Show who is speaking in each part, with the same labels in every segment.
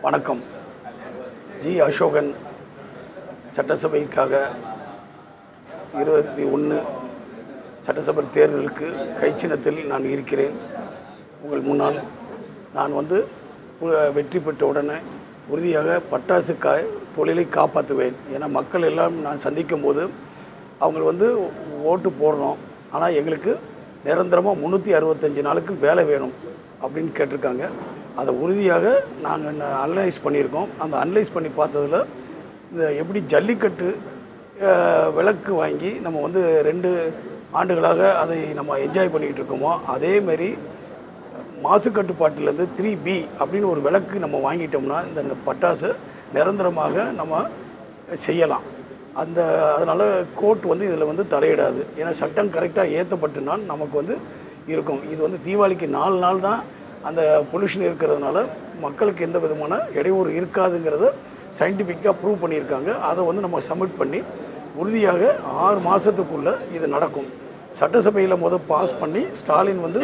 Speaker 1: வணக்கம் ஜி அசோகன் சட்டசபைக்காக இருபத்தி ஒன்று சட்டசபை தேர்தலுக்கு கைச்சின்னத்தில் நான் இருக்கிறேன் உங்கள் முன்னால் நான் வந்து உ- வெற்றி பெற்ற உடனே உறுதியாக பட்டாசு கா தொழிலை காப்பாற்றுவேன் ஏன்னா மக்கள் எல்லாம் நான் சந்திக்கும் போது அவங்க வந்து ஓட்டு போடுறோம் ஆனால் எங்களுக்கு நிரந்தரமாக முந்நூற்றி அறுபத்தஞ்சு நாளுக்கு வேலை வேணும் அப்படின்னு கேட்டிருக்காங்க அதை உறுதியாக நாங்கள் அனலைஸ் பண்ணியிருக்கோம் அந்த அனலைஸ் பண்ணி பார்த்ததுல இந்த எப்படி ஜல்லிக்கட்டு அஹ், விளக்கு வாங்கி நம்ம வந்து ரெண்டு ஆண்டுகளாக அதை நம்ம என்ஜாய் பண்ணிக்கிட்டு இருக்கோமோ அதேமாரி மாசு கட்டுப்பாட்டிலேருந்து த்ரீ பி அப்படின்னு ஒரு விளக்கு நம்ம வாங்கிட்டோம்னா இந்த பட்டாசு நிரந்தரமாக நம்ம செய்யலாம் அந்த அதனால் கோர்ட் வந்து இதில் வந்து தலையிடாது ஏன்னா சட்டம் கரெக்டாக ஏற்றப்பட்டுனா நமக்கு வந்து இருக்கும் இது வந்து தீபாவளிக்கு நாலு நாள் தான் அந்த பொல்யூஷன் இருக்கிறதுனால மக்களுக்கு எந்த விதமான இடையூறு இருக்காதுங்கிறத சயின்டிஃபிக்காக ப்ரூவ் பண்ணியிருக்காங்க அதை வந்து நம்ம சப்மிட் பண்ணி உறுதியாக ஆறு மாதத்துக்குள்ளே இது நடக்கும் சட்டசபையில் முத பாஸ் பண்ணி ஸ்டாலின் வந்து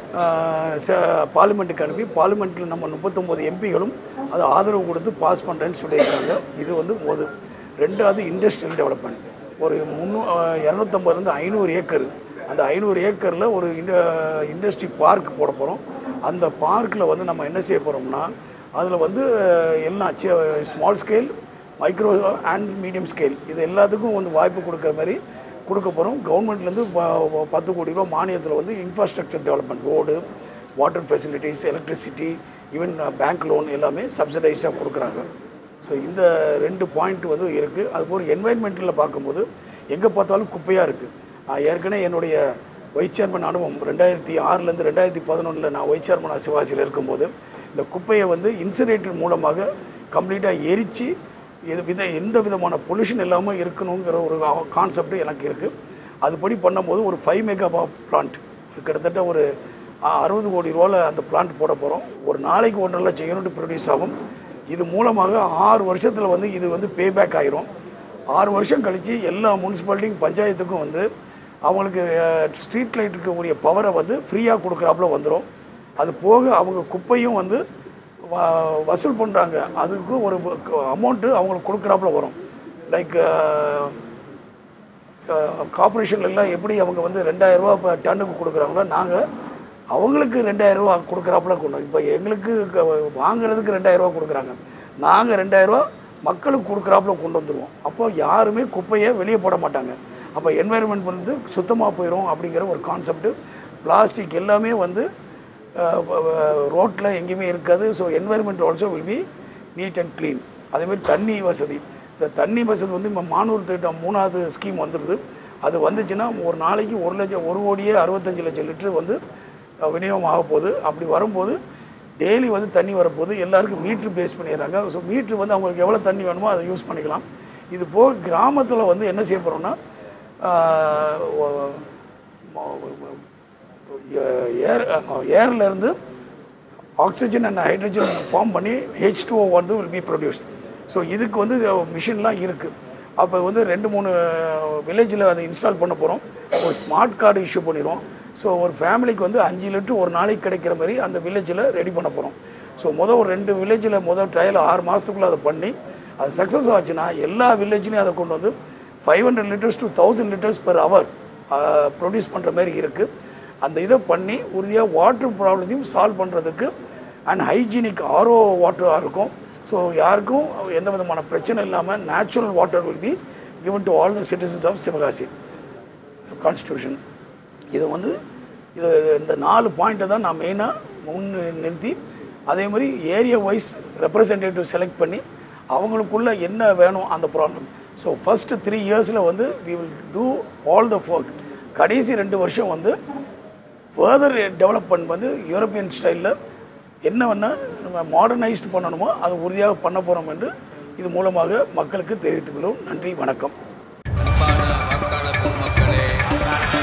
Speaker 1: பார்லிமெண்ட்டுக்கு அனுப்பி பார்லிமெண்ட்டில் நம்ம முப்பத்தொம்போது எம்பிகளும் அதை ஆதரவு கொடுத்து பாஸ் பண்ணுறேன்னு சொல்லியிருக்காங்க இது வந்து ஒரு ரெண்டாவது இண்டஸ்ட்ரியல் டெவலப்மெண்ட் ஒரு முந்நூ இரநூத்தம்பதுலேருந்து ஐநூறு ஏக்கர் அந்த ஐநூறு ஏக்கரில் ஒரு இண்ட இண்டஸ்ட்ரி பார்க் போட போகிறோம் அந்த பார்க்கில் வந்து நம்ம என்ன செய்ய போகிறோம்னா அதில் வந்து அஹ், எல்லாம் small scale micro and medium scale இது எல்லாத்துக்கும் வந்து வாய்ப்பு கொடுக்குற மாதிரி கொடுக்க போகிறோம் கவர்மெண்ட்லேருந்து பத்து கோடி ரூபா மானியத்தில் வந்து infrastructure development road water facilities electricity even bank loan எல்லாமே சப்சிடைஸ்டாக கொடுக்குறாங்க ஸோ இந்த ரெண்டு பாயிண்ட் வந்து இருக்குது அதுபோல் என்வாயன்மெண்ட்டில் பார்க்கும்போது எங்கே பார்த்தாலும் குப்பையாக இருக்குது நான் ஏற்கனவே என்னுடைய வைஸ் சேர்மன் அனுபவம் ரெண்டாயிரத்தி ஆறுலேருந்து ரெண்டாயிரத்தி பதினொன்றில் நான் வைஸ் சேர்மன் சிவாசியில் இருக்கும்போது இந்த குப்பையை வந்து இன்சினரேட்டர் மூலமாக கம்ப்ளீட்டாக எரித்து இது வித எந்த விதமான பொல்யூஷன் இல்லாமல் இருக்கணுங்கிற ஒரு கான்செப்ட் எனக்கு இருக்குது அதுபடி பண்ணும்போது ஒரு ஃபைவ் மெகா பிளான்ட் கிட்டத்தட்ட ஒரு அ- அறுபது கோடி ரூபாவில் அந்த பிளான்ட் போட போகிறோம் ஒரு நாளைக்கு ஒன்றரை லட்சம் யூனிட் ப்ரொடியூஸ் ஆகும் இது மூலமாக ஆறு வருஷத்தில் வந்து இது வந்து பே பேக் ஆயிரும் ஆறு வருஷம் கழித்து எல்லா முனிசிபாலிட்டியும் பஞ்சாயத்துக்கும் வந்து அவங்களுக்கு ஸ்ட்ரீட் லைட்டுக்கு உரிய பவரை வந்து ஃப்ரீயாக கொடுக்குறாப்புல வந்துடும் அது போக அவங்க குப்பையும் வந்து வ- வசூல் பண்ணுறாங்க அதுக்கு ஒரு அமௌண்ட்டு அவங்களுக்கு கொடுக்குறாப்புல வரும் லைக் கார்பரேஷன்லாம் எப்படி அவங்க வந்து ரெண்டாயிரரூவா இப்போ டன்னுக்கு கொடுக்குறாங்களோ நாங்கள் அவங்களுக்கு ரெண்டாயிரரூவா கொடுக்குறாப்புல கொண்டு இப்போ எங்களுக்கு க- வாங்குறதுக்கு ரெண்டாயிரரூவா கொடுக்குறாங்க நாங்கள் ரெண்டாயிரரூவா மக்களுக்கு கொடுக்குறாப்புல கொண்டு வந்துடுவோம் அப்போ யாருமே குப்பையை வெளியே போட மாட்டாங்க அப்போ என்வாயர்மெண்ட் வந்து சுத்தமாக போயிடும் அப்படிங்கிற ஒரு கான்செப்ட் பிளாஸ்டிக் எல்லாமே வந்து ரோட்டில் எங்கேயுமே இருக்காது so environment also will be neat and clean அதேமாதிரி தண்ணி வசதி இந்த தண்ணி வசதி வந்து இப்போ மானூர் திட்டம் மூணாவது ஸ்கீம் வந்துடுது அது வந்துச்சுன்னா ஒரு நாளைக்கு ஒரு லட்சம் ஒரு கோடியே அறுபத்தஞ்சு லட்சம் லிட்டர் வந்து அஹ், விநியோகம் ஆக போகுது அப்படி வரும்போது டெய்லி வந்து தண்ணி வரப்போகுது எல்லாருக்கும் மீட்ரு பேஸ் பண்ணிடுறாங்க ஸோ மீட்ரு வந்து அவங்களுக்கு எவ்வளோ தண்ணி வேணுமோ அதை யூஸ் பண்ணிக்கலாம் இது போக கிராமத்தில் வந்து என்ன செய்ய போகிறோம்னா ஏர் ஏர்ல இருந்து ஆக்சிஜன் அண்ட் ஹைட்ரஜன் ஃபார்ம் பண்ணி ஹெச் டூ வந்து வில் பி ப்ரொடியூஸ்ட் ஸோ இதுக்கு வந்து மிஷின்லாம் இருக்குது அப்போ வந்து ரெண்டு மூணு வில்லேஜில் அதை இன்ஸ்டால் பண்ண போகிறோம் ஒரு ஸ்மார்ட் கார்டு இஷ்யூ பண்ணிடுவோம் ஸோ ஒரு ஃபேமிலிக்கு வந்து அஞ்சு லிட்டர் ஒரு நாளைக்கு கிடைக்கிற மாதிரி அந்த வில்லேஜில் ரெடி பண்ண போகிறோம் ஸோ மொதல் ஒரு ரெண்டு வில்லேஜில் மொதல் ட்ரையல் ஆறு மாதத்துக்குள்ளே அதை பண்ணி அது சக்ஸஸ் ஆச்சுன்னா எல்லா வில்லேஜ்லேயும் அதை கொண்டு வந்து five hundred litres to thousand litres per hour produce பண்ணுற மாதிரி இருக்குது அந்த இதை பண்ணி உறுதியாக வாட்டர் ப்ராப்ளத்தையும் சால்வ் பண்ணுறதுக்கு அண்ட் ஹைஜீனிக் ஆரோ வாட்டராக இருக்கும் ஸோ யாருக்கும் எந்த விதமான பிரச்சனை இல்லாமல் natural water will be given to all the citizens of Sivakasi constitution இது வந்து இது இந்த நாலு பாயிண்ட்டை தான் நான் மெயினாக முன் நிறுத்தி அதே மாதிரி ஏரியா வைஸ் ரெப்ரசன்டேட்டிவ் செலக்ட் பண்ணி அவங்களுக்குள்ள என்ன வேணும் அந்த ப்ராப்ளம் ஸோ ஃபஸ்ட்டு த்ரீ இயர்ஸில் வந்து we will do all the work கடைசி ரெண்டு வருஷம் வந்து ஃபர்தர் டெவலப்மெண்ட் வந்து யூரோப்பியன் ஸ்டைலில் என்ன வேணால் நம்ம மாடர்னைஸ்ட் பண்ணணுமோ அதை உறுதியாக பண்ண போகிறோம் என்று இது மூலமாக மக்களுக்கு தெரிவித்துக் கொள்வோம் நன்றி வணக்கம்
Speaker 2: அன்பான வாக்காளர் பெருமக்களே